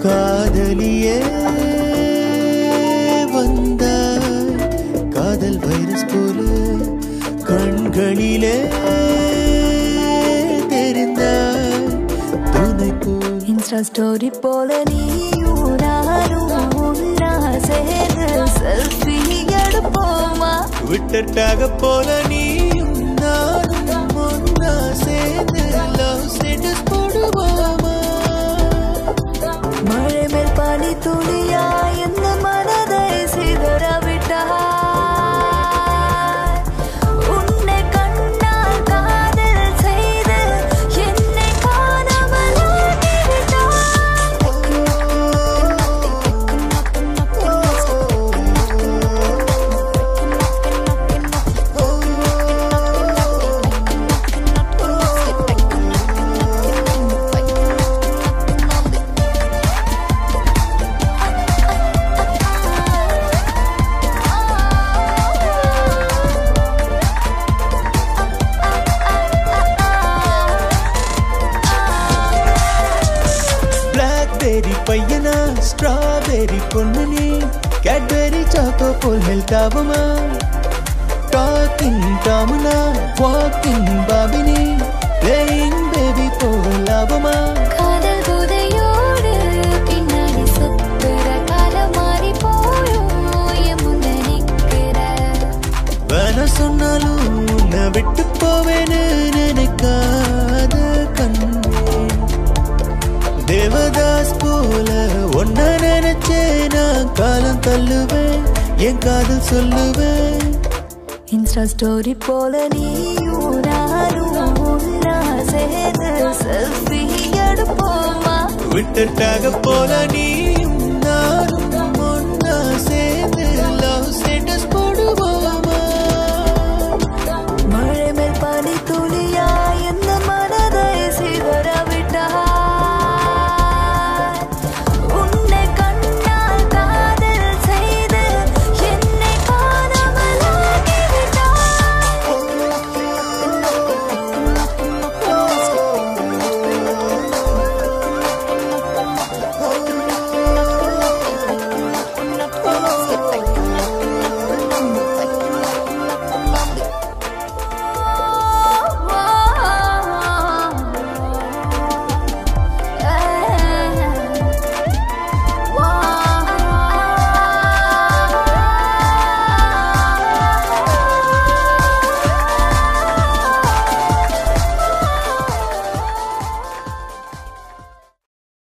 காதலியே வந்தாய் காதல் வைரஸ் போல கண்களிலே தெரிந்தாய் துணை போல் இன்ஸ்டா ஸ்டோரி போல நீயும் நானும் ஒன்னா சேர்ந்து செல்ஃபி எடுப்போமா விட்டட்டாக போல நீயும் நானும் ஒன்னா சேர்ந்து லவ் ஸ்டேட்டஸ் போடுவோமா மழை மேல் பனி துளியா எந்த மனதை சிதற விட்டாய் உன்னை கண்டால் காதல் செய்து என்னை காணாமல் பிளாக்பெரி பையனா ஸ்ட்ராபெரி பொண்ணு நீ கேட்பெரி சாக்கோ போல் ஹெல்த் ஆகுமா டாக்கிங் டாமுனா வாக்கிங் பாபினி பிளேயிங் பேபி போல் ஆகுமா காதல் புதையோடு பின்னாடி சுத்துற காலம் மாறி போயும் என் முன்ன நிக்கிற வேண சொன்னாலும் உன்னை விட்டு போவேன்னு நினைக்காத கண்ணே தேவதாஸ் போல ஒன்ன நினைச்சே நான் காலம் தள்ளுவேன் என் காதல் சொல்லுவேன் இன்ஸ்டா ஸ்டோரி போல நீயும் நானும் ஒன்னா சேர்ந்து செல்ஃபி எடுப்போமா விட்டுட்டாக போல நீ